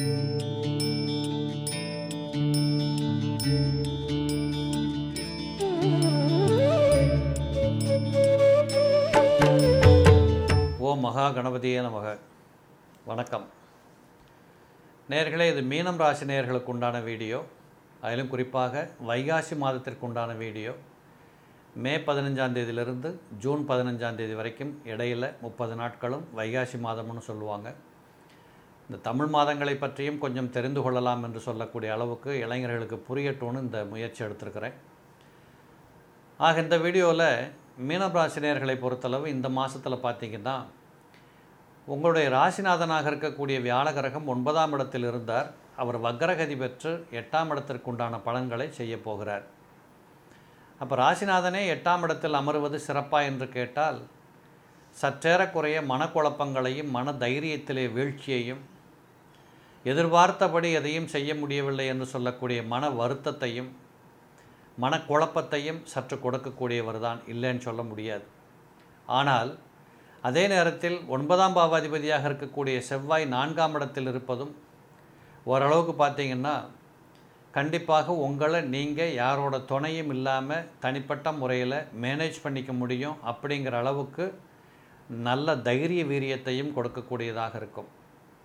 ஓம் மகா கணபதியே நமக வணக்கம் நேர்களே இது மீனம் ராசி நேர்களுக்கு உண்டான வீடியோ அதிலும் குறிப்பாக வைகாசி மாதத்திற்கு உண்டான வீடியோ மே பதினஞ்சாம் தேதியிலிருந்து ஜூன் பதினஞ்சாம் தேதி வரைக்கும் இடையில் முப்பது நாட்களும் வைகாசி மாதம்னு சொல்லுவாங்க இந்த தமிழ் மாதங்களை பற்றியும் கொஞ்சம் தெரிந்து கொள்ளலாம் என்று சொல்லக்கூடிய அளவுக்கு இளைஞர்களுக்கு புரியட்டும்னு இந்த முயற்சி எடுத்திருக்கிறேன் ஆக இந்த வீடியோவில் மீனராசினியர்களை பொறுத்தளவு இந்த மாதத்தில் பார்த்தீங்கன்னா உங்களுடைய ராசிநாதனாக இருக்கக்கூடிய வியாழகிரகம் ஒன்பதாம் இடத்தில் இருந்தார் அவர் வக்ரகதி பெற்று எட்டாம் இடத்திற்கு உண்டான பலன்களை செய்ய போகிறார் அப்போ ராசிநாதனே எட்டாம் இடத்தில் அமருவது சிறப்பா என்று கேட்டால் சற்றேறக்குறைய மனக்குழப்பங்களையும் மன தைரியத்திலே வீழ்ச்சியையும் எதிர்பார்த்தபடி எதையும் செய்ய முடியவில்லை என்று சொல்லக்கூடிய மன வருத்தத்தையும் மனக்குழப்பத்தையும் சற்று கொடுக்கக்கூடியவர் தான் இல்லைன்னு சொல்ல முடியாது ஆனால் அதே நேரத்தில் ஒன்பதாம் பாவாதிபதியாக இருக்கக்கூடிய செவ்வாய் நான்காம் இடத்தில் இருப்பதும் ஓரளவுக்கு பார்த்தீங்கன்னா கண்டிப்பாக உங்களை நீங்கள் யாரோட துணையும் இல்லாமல் தனிப்பட்ட முறையில் மேனேஜ் பண்ணிக்க முடியும் அப்படிங்கிற அளவுக்கு நல்ல தைரிய வீரியத்தையும் கொடுக்கக்கூடியதாக இருக்கும்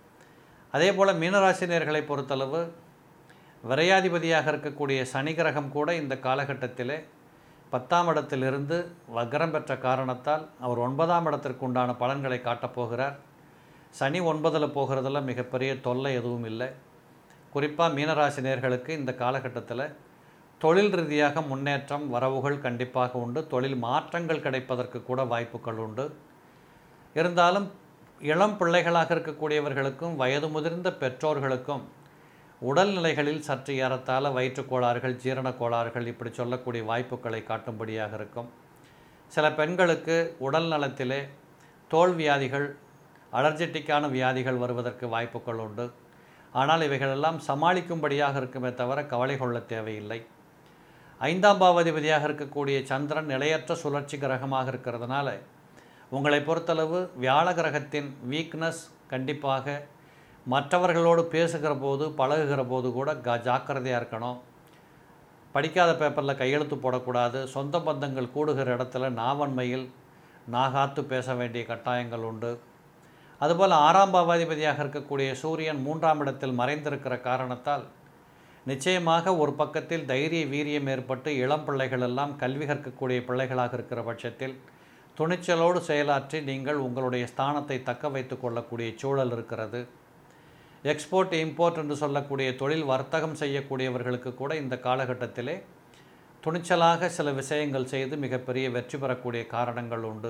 அதே போல் மீனராசினியர்களை பொறுத்தளவு விரையாதிபதியாக இருக்கக்கூடிய சனி கிரகம் கூட இந்த காலகட்டத்திலே பத்தாம் இடத்திலிருந்து வக்ரம் பெற்ற காரணத்தால் அவர் ஒன்பதாம் இடத்திற்கு உண்டான பலன்களை காட்டப் போகிறார் சனி ஒன்பதில் போகிறதுல மிகப்பெரிய தொல்லை எதுவும் இல்லை குறிப்பாக மீனராசி நேர்களுக்கு இந்த காலகட்டத்தில் தொழில் ரீதியாக முன்னேற்றம் வரவுகள் கண்டிப்பாக உண்டு தொழில் மாற்றங்கள் கிடைப்பதற்கு கூட வாய்ப்புகள் உண்டு இருந்தாலும் இளம் பிள்ளைகளாக இருக்கக்கூடியவர்களுக்கும் வயது முதிர்ந்த பெற்றோர்களுக்கும் உடல்நிலைகளில் சற்று ஏறத்தாழ வயிற்றுக்கோளாறுகள் ஜீரணக் கோளாறுகள் இப்படி சொல்லக்கூடிய வாய்ப்புகளை காட்டும்படியாக இருக்கும் சில பெண்களுக்கு உடல் நலத்திலே தோல் வியாதிகள் அலர்ஜெட்டிக்கான வியாதிகள் வருவதற்கு வாய்ப்புகள் உண்டு ஆனால் இவைகளெல்லாம் சமாளிக்கும்படியாக இருக்குமே தவிர கவலை கொள்ள தேவையில்லை ஐந்தாம் பாவதிபதியாக இருக்கக்கூடிய சந்திரன் நிலையற்ற சுழற்சி கிரகமாக இருக்கிறதுனால உங்களை பொறுத்தளவு வியாழ கிரகத்தின் வீக்னஸ் கண்டிப்பாக மற்றவர்களோடு பேசுகிற போது பழகுகிற போது கூட க ஜாக்கிரதையாக இருக்கணும் படிக்காத பேப்பரில் கையெழுத்து போடக்கூடாது சொந்த பந்தங்கள் கூடுகிற இடத்துல நாவன்மையில் நாகாத்து பேச வேண்டிய கட்டாயங்கள் உண்டு அதுபோல் ஆறாம் பாவாதிபதியாக இருக்கக்கூடிய சூரியன் மூன்றாம் இடத்தில் மறைந்திருக்கிற காரணத்தால் நிச்சயமாக ஒரு பக்கத்தில் தைரிய வீரியம் ஏற்பட்டு இளம் பிள்ளைகள் எல்லாம் கல்வி கற்கக்கூடிய பிள்ளைகளாக இருக்கிற பட்சத்தில் துணிச்சலோடு செயலாற்றி நீங்கள் உங்களுடைய ஸ்தானத்தை தக்க வைத்து கொள்ளக்கூடிய சூழல் இருக்கிறது எக்ஸ்போர்ட் இம்போர்ட் என்று சொல்லக்கூடிய தொழில் வர்த்தகம் செய்யக்கூடியவர்களுக்கு கூட இந்த காலகட்டத்திலே துணிச்சலாக சில விஷயங்கள் செய்து மிகப்பெரிய வெற்றி பெறக்கூடிய காரணங்கள் உண்டு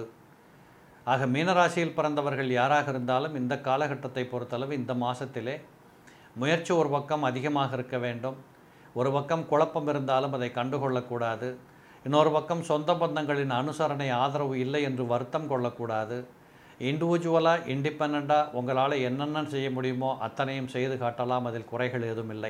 ஆக மீனராசியில் பிறந்தவர்கள் யாராக இருந்தாலும் இந்த காலகட்டத்தை பொறுத்தளவு இந்த மாதத்திலே முயற்சி ஒரு பக்கம் அதிகமாக இருக்க வேண்டும் ஒரு பக்கம் குழப்பம் இருந்தாலும் அதை கண்டுகொள்ளக்கூடாது இன்னொரு பக்கம் சொந்த பந்தங்களின் அனுசரணை ஆதரவு இல்லை என்று வருத்தம் கொள்ளக்கூடாது இண்டிவிஜுவலாக இண்டிபெண்ட்டாக உங்களால் என்னென்ன செய்ய முடியுமோ அத்தனையும் செய்து காட்டலாம் அதில் குறைகள் எதுவும் இல்லை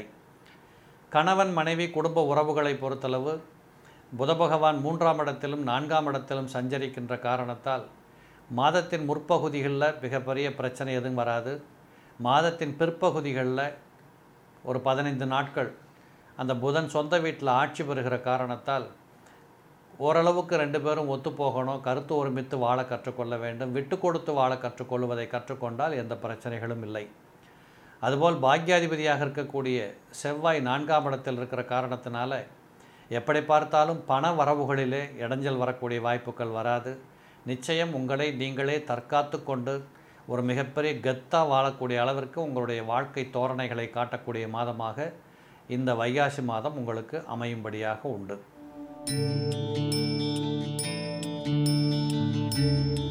கணவன் மனைவி குடும்ப உறவுகளை பொறுத்தளவு புத பகவான் மூன்றாம் இடத்திலும் நான்காம் இடத்திலும் சஞ்சரிக்கின்ற காரணத்தால் மாதத்தின் முற்பகுதிகளில் மிகப்பெரிய பிரச்சனை எதுவும் வராது மாதத்தின் பிற்பகுதிகளில் ஒரு பதினைந்து நாட்கள் அந்த புதன் சொந்த வீட்டில் ஆட்சி பெறுகிற காரணத்தால் ஓரளவுக்கு ரெண்டு பேரும் ஒத்து போகணும் கருத்து ஒருமித்து வாழ கற்றுக்கொள்ள வேண்டும் விட்டு கொடுத்து வாழ கற்றுக்கொள்வதை கற்றுக்கொண்டால் எந்த பிரச்சனைகளும் இல்லை அதுபோல் பாக்யாதிபதியாக இருக்கக்கூடிய செவ்வாய் நான்காம் இடத்தில் இருக்கிற காரணத்தினால எப்படி பார்த்தாலும் பண வரவுகளிலே இடைஞ்சல் வரக்கூடிய வாய்ப்புகள் வராது நிச்சயம் உங்களை நீங்களே தற்காத்து கொண்டு ஒரு மிகப்பெரிய கெத்தாக வாழக்கூடிய அளவிற்கு உங்களுடைய வாழ்க்கை தோரணைகளை காட்டக்கூடிய மாதமாக இந்த வைகாசி மாதம் உங்களுக்கு அமையும்படியாக உண்டு